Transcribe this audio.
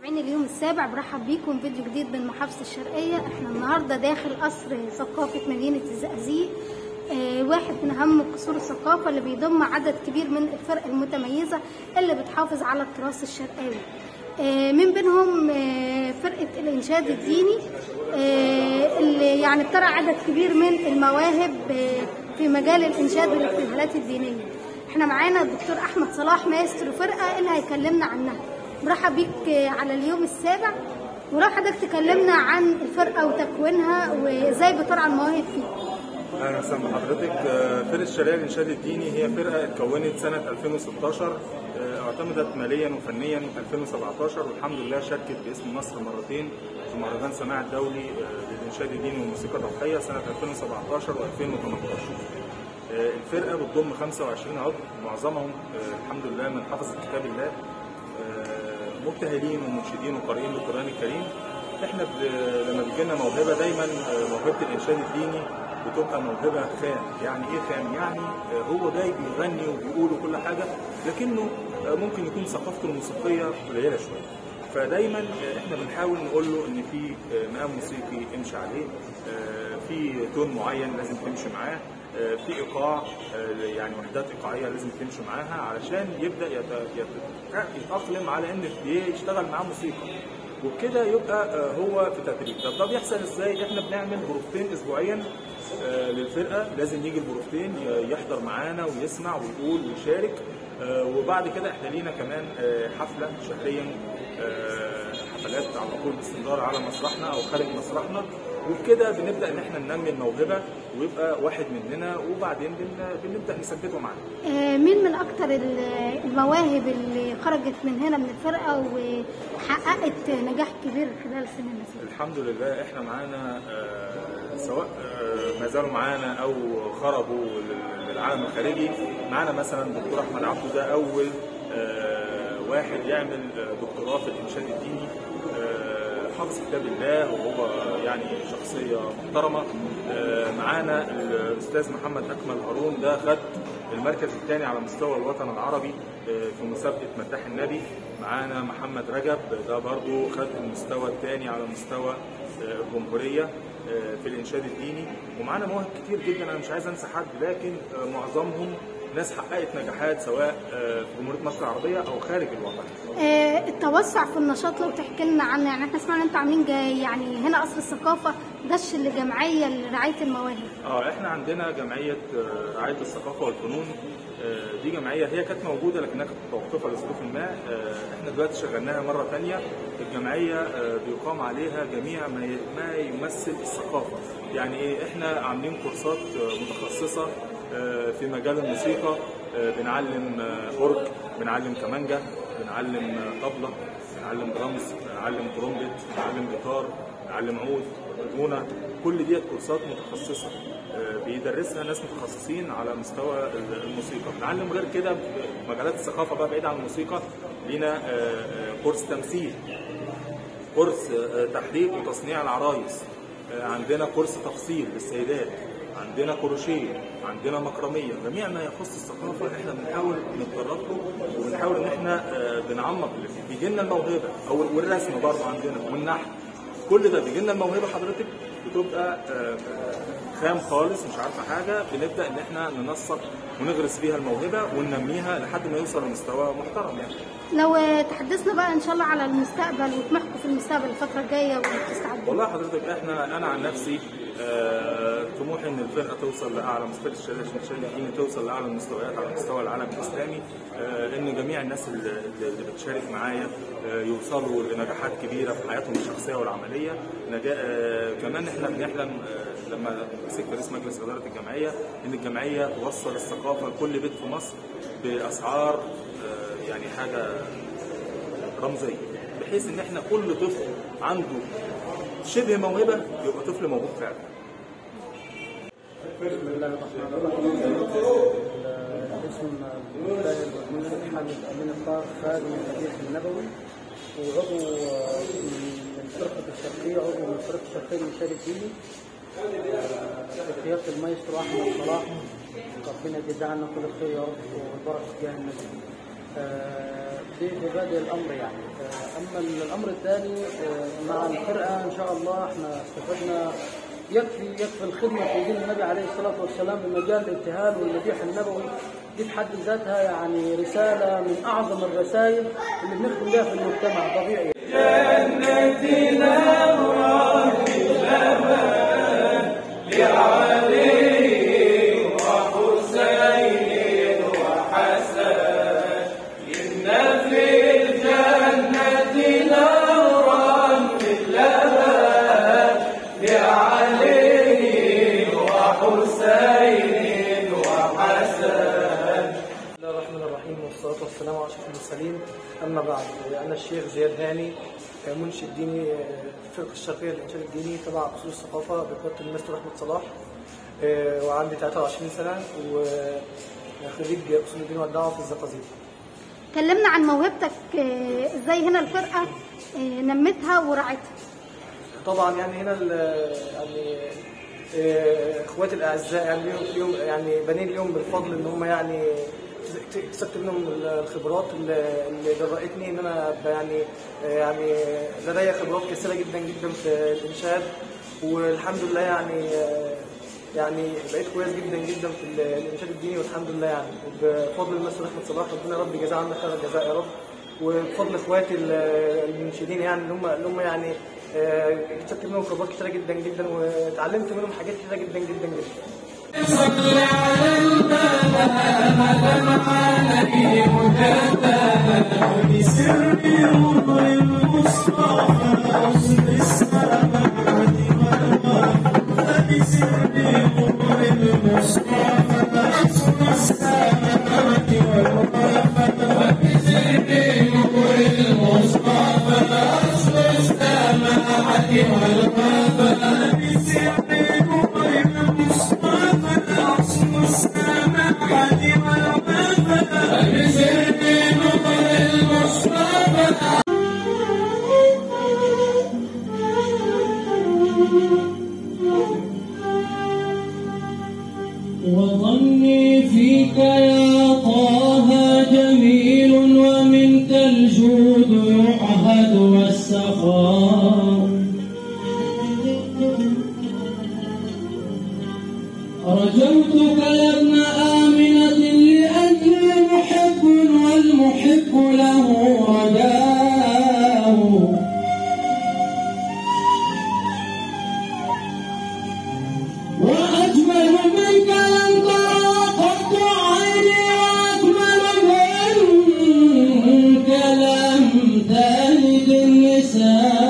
متابعين اليوم السابع برحب بيكم فيديو جديد من محافظة الشرقية احنا النهاردة داخل قصر ثقافة مدينة الزقازيق اه واحد من أهم قصور الثقافة اللي بيضم عدد كبير من الفرق المتميزة اللي بتحافظ على التراث الشرقاوي اه من بينهم اه فرقة الإنشاد الديني اه اللي يعني بترى عدد كبير من المواهب اه في مجال الإنشاد والابتهالات الدينية احنا معانا الدكتور أحمد صلاح مايسترو فرقة اللي هيكلمنا عنها مرحب بيك على اليوم السابع ولو حضرتك تكلمنا عن الفرقه وتكوينها وازاي بترعى المواهب فيه اهلا وسهلا بحضرتك فرقه الشرقيه للانشاد الديني هي فرقه اتكونت سنه 2016 اعتمدت ماليا وفنيا 2017 والحمد لله شاركت باسم مصر مرتين في مهرجان سماع الدولي للانشاد الديني والموسيقى الروحيه سنه 2017 و2018 الفرقه بتضم 25 عضو معظمهم الحمد لله من حفظ كتاب الله مبتهلين ومنشدين وقارئين للقران الكريم احنا ب... لما بيجي لنا موهبه دايما موهبه الانشاد الديني بتبقى موهبه خام يعني ايه خام يعني هو جاي بيغني وبيقول وكل حاجه لكنه ممكن يكون ثقافته الموسيقيه قليله شويه فدايما احنا بنحاول نقول له ان في مقام موسيقي امشي عليه في تون معين لازم تمشي معاه في ايقاع يعني وحدات ايقاعيه لازم تمشي معاها علشان يبدا يتاقلم على ان يشتغل معاه موسيقى وبكده يبقى هو في تدريب طب ده بيحصل ازاي احنا بنعمل بروفتين اسبوعيا للفرقه لازم يجي البروفتين يحضر معانا ويسمع ويقول ويشارك وبعد كده احنا لينا كمان حفله شهريا حفلات على طول باستمرار على مسرحنا او خارج مسرحنا وبكده بنبدا ان احنا ننمي الموهبه ويبقى واحد مننا وبعدين بنبدا نثبته معانا. آه مين من اكتر المواهب اللي خرجت من هنا من الفرقه وحققت نجاح كبير خلال السنين اللي الحمد لله احنا معانا آه سواء آه ما زالوا معانا او خرجوا للعالم الخارجي معانا مثلا دكتور احمد عبده ده اول واحد يعمل دكتوراه في الانشاد الديني حافظ كتاب الله وهو يعني شخصية محترمة معانا الأستاذ محمد أكمل هارون ده خد المركز الثاني على مستوى الوطن العربي في مسابقة مداح النبي معانا محمد رجب ده برضو خد المستوى الثاني على مستوى الجمهورية في الإنشاد الديني ومعانا مواهب كتير جدا أنا مش عايز أنسى حد لكن معظمهم ناس حققت نجاحات سواء في جمهوريه مصر العربيه او خارج الوطن. آه التوسع في النشاط لو تحكي لنا عنه يعني احنا سمعنا انتوا عاملين يعني هنا قصر الثقافه دش لجمعيه لرعايه المواهب. اه احنا عندنا جمعيه رعايه الثقافه والفنون آه دي جمعيه هي كانت موجوده لكنها كانت متوقفه لظروف ما آه احنا دلوقتي شغلناها مره ثانيه الجمعيه بيقام عليها جميع ما يمثل الثقافه يعني ايه احنا عاملين كورسات متخصصه في مجال الموسيقى بنعلم اورج بنعلم كمانجا بنعلم طبلة بنعلم درامز بنعلم ترومبت بنعلم جيتار بنعلم عود غنى كل دي كورسات متخصصة بيدرسها ناس متخصصين على مستوى الموسيقى بنعلم غير كده في مجالات الثقافة بقى بعيد عن الموسيقى لينا كورس تمثيل كورس تحريك وتصنيع العرايس عندنا كورس تفصيل للسيدات عندنا كروشيه عندنا مكرميه جميع ما يخص الثقافه احنا بنحاول نتطرق له وبنحاول ان احنا بنعمق اللي فيه بيجي لنا الموهبه او والرسم برضه عندنا والنحت كل ده بيجي لنا الموهبه حضرتك بتبقى خام خالص مش عارفه حاجه بنبدا ان احنا ننسق ونغرس فيها الموهبه وننميها لحد ما يوصل لمستوى محترم يعني لو تحدثنا بقى ان شاء الله على المستقبل وطموحكم في المستقبل الفتره الجايه وتستعدوا والله حضرتك احنا انا عن نفسي آه طموحي ان الفرقه توصل لاعلى مستوى الشهاده الديني توصل لاعلى المستويات على مستوى العالم الاسلامي آه ان جميع الناس اللي, اللي بتشارك معايا آه يوصلوا لنجاحات كبيره في حياتهم الشخصيه والعمليه نجا... كمان احنا بنحلم لما مسكت رئيس مجلس اداره الجمعيه ان الجمعيه توصل الثقافه لكل بيت في مصر باسعار يعني حاجه رمزيه بحيث ان احنا كل طفل عنده شبه موهبه يبقى طفل موهوب فعلا. بسم الله الرحمن الرحيم اسم المنتهي والمنزل حامد امين الطاهر خادم الحديث النبوي وعضو من فرقه الشرقيه عضو من فرقه الشرقيه من شارع الديني بقياده المايسترو احمد صلاح ربنا يجزاه عنا كل خير يا رب وبركه جاه النبي آه، دي في بادئ الامر يعني آه، اما الامر الثاني آه، مع الفرقه ان شاء الله احنا استفدنا يكفي يكفي الخدمه في دين النبي عليه الصلاه والسلام بمجال الابتهال والمديح النبوي دي في حد ذاتها يعني رساله من اعظم الرسائل اللي بنخدم بها في المجتمع طبيعي بسم الله الرحمن الرحيم والصلاة والسلام على أشرف المرسلين أما بعد أنا الشيخ زياد هاني منشد ديني في الفرقة الشرقية للإنشاد الديني تبع أصول الثقافة بقيادة المستر أحمد صلاح آه، وعندي 23 سنة وخريج أصول الدين والدعوة في الزقازيق كلمنا عن موهبتك آه، ازاي هنا الفرقه آه، نمتها ورعتها طبعا يعني هنا ال- يعني آه، اخواتي الاعزاء يعني اليوم اليوم يعني بنين اليوم بالفضل ان هم يعني اكتسبت منهم الخبرات اللي اللي جرأتني ان انا أبقى يعني آه، يعني لدي خبرات كثيره جدا جدا في الانشاد والحمد لله يعني آه، يعني بقيت كويس جدا جدا في ال- الانشاد الديني والحمد لله يعني بفضل المستر احمد صلاح ربنا يا رب يجازيه عنا خير الجزاء يا رب وبفضل اخواتي ال- المنشدين يعني اللي هم اللي هم يعني آه، اكتسبت منهم خبرات كتيره جدا جدا واتعلمت منهم حاجات كتيره جدا جدا جدا وظني فيك يا طه جميل ومنك الجود يعهد والسخاء رجوتك يا ابن آمنة لأجل محب والمحب له رجاء وأجمل منك لم ترى قط عيني وأجمل منك لم تلد النساء